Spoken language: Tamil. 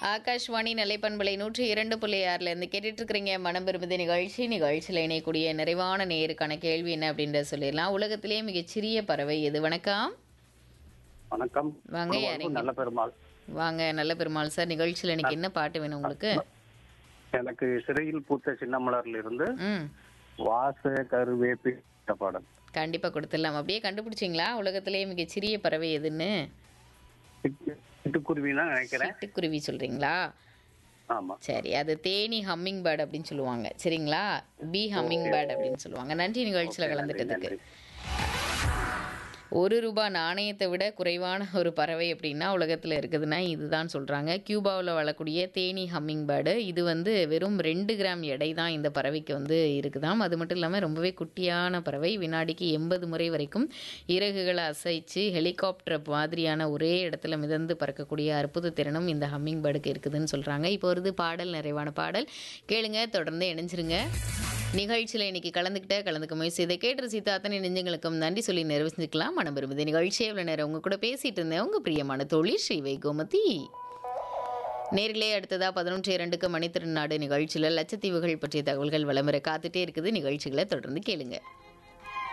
ஆகாஷ்வாணி நிலைப்பண்பலை நூற்றி இரண்டு புள்ளி ஆறுல இருந்து கேட்டுட்டு இருக்கிறீங்க மனம் விரும்புதி நிகழ்ச்சி நிகழ்ச்சியில் இணையக்கூடிய நிறைவான நேருக்கான கேள்வி என்ன அப்படின்றத சொல்லிடலாம் உலகத்திலேயே மிகச்சிறிய பறவை எது வணக்கம் வணக்கம் வாங்க, குருவாயூர் யாருங்க? நல்ல பெருமாள் வாங்க நல்ல பெருமாள் சார் நிகழ்ச்சியில் இன்னைக்கு என்ன பாட்டு வேணும் உங்களுக்கு எனக்கு சிறையில் பூத்த சின்னமலர்ல இருந்து ம் வாச கருவேப்பி பாடல் கண்டிப்பாக கொடுத்துடலாம் அப்படியே கண்டுபிடிச்சிங்களா உலகத்திலேயே மிகச்சிறிய பறவை எதுன்னு சிட்டுக்குருவினா நினைக்கிறேன் சிட்டுக்குருவி சொல்றீங்களா ஆமா சரி அது தேனி ஹம்மிங் பேர்ட் அப்படின்னு சொல்லுவாங்க சரிங்களா பி ஹம்மிங் பேர்ட் அப்படின்னு சொல்லுவாங்க நன்றி நிகழ்ச்சியில் கலந்துட்டதுக்கு நன்றி. ஒரு ரூபாய் நாணயத்தை விட குறைவான ஒரு பறவை அப்படின்னா உலகத்தில் இருக்குதுன்னா இதுதான் சொல்கிறாங்க கியூபாவில் வாழக்கூடிய தேனி ஹம்மிங் பேர்டு இது வந்து வெறும் ரெண்டு கிராம் எடை தான் இந்த பறவைக்கு வந்து இருக்குதாம் அது மட்டும் இல்லாமல் ரொம்பவே குட்டியான பறவை வினாடிக்கு எண்பது முறை வரைக்கும் இறகுகளை அசைச்சு ஹெலிகாப்டர் மாதிரியான ஒரே இடத்துல மிதந்து பறக்கக்கூடிய அற்புத திறனும் இந்த ஹம்மிங் பேர்டுக்கு இருக்குதுன்னு சொல்கிறாங்க இப்போ வருது பாடல் நிறைவான பாடல் கேளுங்க தொடர்ந்து இணைஞ்சிருங்க நிகழ்ச்சியில் இன்னைக்கு கலந்துக்கிட்ட கலந்துக்க முயற்சி இதை கேட்டு ரசித்த அத்தனை நெஞ்சங்களுக்கும் நன்றி சொல்லி நிறைவு செஞ்சுக்கலாம் மனம் விரும்புது நிகழ்ச்சியை இவ்வளோ நேரம் உங்க கூட பேசிட்டு இருந்தேன் உங்க பிரியமான தோழி ஸ்ரீவை கோமதி நேரிலே அடுத்ததா பதினொன்று இரண்டுக்கு மணித்திருநாடு நிகழ்ச்சியில் லட்சத்தீவுகள் பற்றிய தகவல்கள் வளமுறை காத்துட்டே இருக்குது நிகழ்ச்சிகளை தொடர்ந்து கேளுங்க